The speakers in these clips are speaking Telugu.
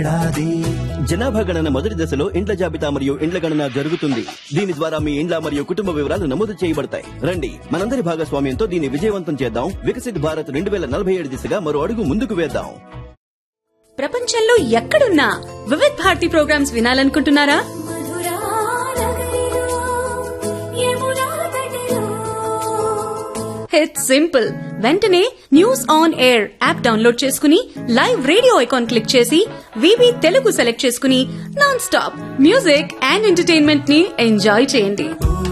జనాభా గణన మొదటి దశలో ఇండ్ల జాబితా మరియు ఇండ్ల గణన జరుగుతుంది దీని ద్వారా మీ ఇండ్ల మరియు కుటుంబ వివరాలు నమోదు చేయబడతాయి రండి మనందరి భాగస్వామ్యంతో దీన్ని విజయవంతం చేద్దాం వికసిత్ భారత్ రెండు వేల నలభై ఏడు దిశగా మరో అడుగు ముందుకు వేద్దాం ప్రపంచంలో ఎక్కడున్నా వివిధ్ భారతి ప్రోగ్రామ్స్ వినాలనుకుంటున్నారా ఇట్స్ సింపుల్ వెంటనే news on air app download చేసుకుని లైవ్ రేడియో ఐకాన్ క్లిక్ చేసి వివి తెలుగు సెలెక్ట్ చేసుకుని non stop music and entertainment ని ఎంజాయ్ చేయండి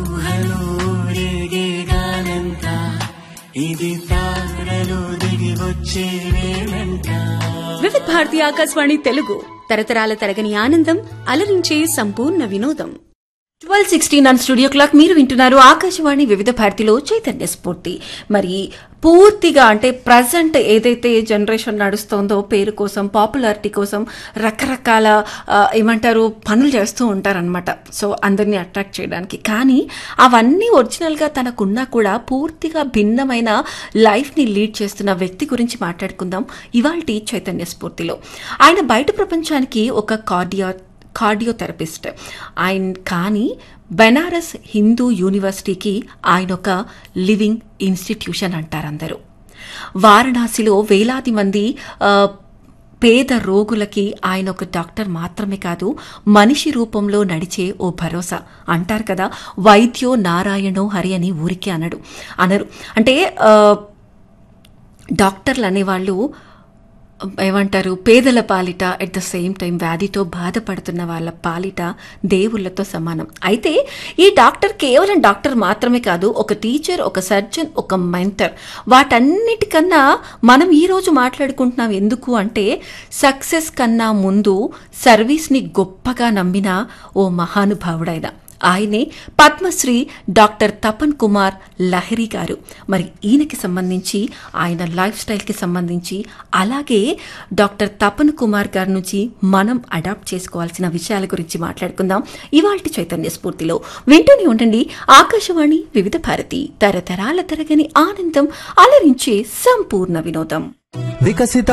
వివిధ్ భారతి ఆకాశవాణి తెలుగు తరతరాల తరగని ఆనందం అలరించే సంపూర్ణ వినోదం twelve sixteen on studio clock మీరు వింటున్నారు ఆకాశవాణి వివిధ భారతిలో చైతన్య స్ఫూర్తి మరి పూర్తిగా అంటే ప్రజెంట్ ఏదైతే జనరేషన్ నడుస్తోందో పేరు కోసం పాపులారిటీ కోసం రకరకాల ఆ, ఏమంటారు పనులు చేస్తూ ఉంటారనమాట సో అందరినీ అట్రాక్ట్ చేయడానికి కానీ అవన్నీ ఒరిజినల్గా తనకున్నా కూడా పూర్తిగా భిన్నమైన లైఫ్ని లీడ్ చేస్తున్న వ్యక్తి గురించి మాట్లాడుకుందాం ఇవాళ చైతన్య స్ఫూర్తిలో ఆయన బయట ప్రపంచానికి ఒక కార్డియా కార్డియోథెరపిస్ట్ ఆయన కానీ బెనారస్ హిందూ యూనివర్సిటీకి ఆయన ఒక లివింగ్ ఇన్స్టిట్యూషన్ అంటారు అందరూ వారణాసిలో వేలాది మంది ఆ, పేద రోగులకి ఆయన ఒక డాక్టర్ మాత్రమే కాదు మనిషి రూపంలో నడిచే ఓ భరోసా అంటారు కదా వైద్యో నారాయణో హరి అని ఊరికే అనడు అనరు అంటే ఆ, డాక్టర్లు అనేవాళ్ళు ఏమంటారు పేదల పాలిట ఎట్ ద సేమ్ టైం వ్యాధితో బాధపడుతున్న వాళ్ళ పాలిట దేవుళ్ళతో సమానం అయితే ఈ డాక్టర్ కేవలం డాక్టర్ మాత్రమే కాదు ఒక టీచర్ ఒక సర్జన్ ఒక మెంటర్ వాటన్నిటికన్నా మనం ఈరోజు మాట్లాడుకుంటున్నాం ఎందుకు అంటే సక్సెస్ కన్నా ముందు సర్వీస్ని గొప్పగా నమ్మిన ఓ మహానుభావుడైన ఆయనే పద్మశ్రీ డాక్టర్ తపన్ కుమార్ లహరి గారు మరి ఈయనకి సంబంధించి ఆయన లైఫ్ స్టైల్కి సంబంధించి అలాగే డాక్టర్ తపన్ కుమార్ గారి నుంచి మనం అడాప్ట్ చేసుకోవాల్సిన విషయాల గురించి మాట్లాడుకుందాం ఇవాళ చైతన్య స్ఫూర్తిలో వింటూనే ఉండండి ఆకాశవాణి వివిధ భారతి తరతరాల తరగని ఆనందం అలరించే సంపూర్ణ వినోదం వికసిత